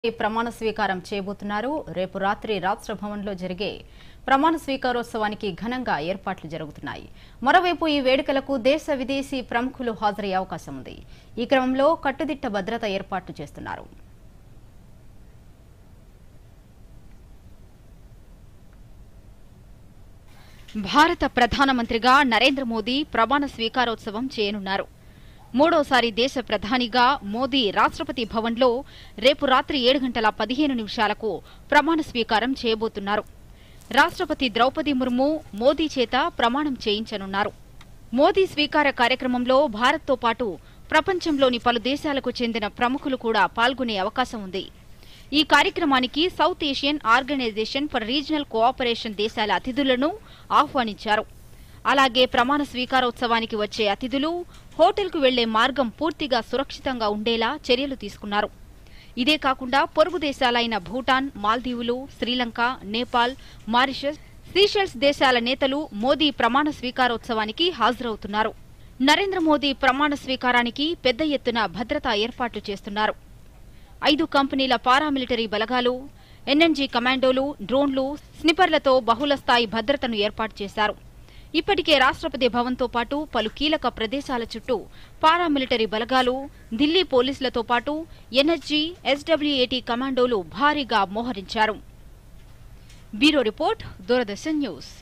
ప్రమాణ స్వీకారం చేయబోతున్నారు రేపు రాత్రి రాష్ట్ర భవన్లో జరిగే ప్రమాణ స్వీకారోత్సవానికి ఘనంగా ఏర్పాట్లు జరుగుతున్నాయి మరోవైపు ఈ వేడుకలకు దేశ విదేశీ ప్రముఖులు హాజరయ్యే అవకాశం ఉంది ఈ క్రమంలో కట్టుదిట్ట భద్రత ఏర్పాట్లు చేస్తున్నారు భారత ప్రధానమంత్రిగా నరేంద్ర మోదీ ప్రమాణ స్వీకారోత్సవం చేయనున్నారు మూడోసారి దేశ ప్రధానిగా మోదీ రాష్ట్రపతి భవన్లో రేపు రాత్రి ఏడు గంటల పదిహేను నిమిషాలకు ప్రమాణ స్వీకారం చేయబోతున్నారు రాష్ట్రపతి ద్రౌపది ముర్ము మోదీ చేత ప్రమాణం చేయించనున్నారు మోదీ స్వీకార కార్యక్రమంలో భారత్తో పాటు ప్రపంచంలోని పలు దేశాలకు చెందిన ప్రముఖులు కూడా పాల్గొనే అవకాశం ఉంది ఈ కార్యక్రమానికి South Asian organisation for regional cooperation దేశాల అతిథులను ఆహ్వానించారు అలాగే ప్రమాణ స్వీకారోత్సవానికి వచ్చే అతిథులు హోటల్కు వెళ్లే మార్గం పూర్తిగా సురక్షితంగా ఉండేలా చర్యలు తీసుకున్నారు ఇదే కాకుండా పొరుగు దేశాలైన భూటాన్ మాల్దీవులు శ్రీలంక నేపాల్ మారిషస్ సీషెల్స్ దేశాల నేతలు మోదీ ప్రమాణ స్వీకారోత్సవానికి హాజరవుతున్నారు నరేంద్ర మోదీ ప్రమాణ స్వీకారానికి పెద్ద ఎత్తున భద్రతా ఏర్పాట్లు చేస్తున్నారు ఐదు కంపెనీల పారామిలిటరీ బలగాలు ఎన్ఎన్జీ కమాండోలు డ్రోన్లు స్నిపర్లతో బహుళ స్థాయి భద్రతను ఏర్పాటు చేశారు ఇప్పటికే రాష్ట్రపతి భవన్తో పాటు పలు కీలక ప్రదేశాల చుట్టూ పారామిలిటరీ బలగాలు ఢిల్లీ పోలీసులతో పాటు ఎన్ఎస్జీ ఎస్డబ్ల్యూఏటీ కమాండోలు భారీగా మోహరించారు బ్యూరో రిపోర్ట్ దూరదర్శన్ న్యూస్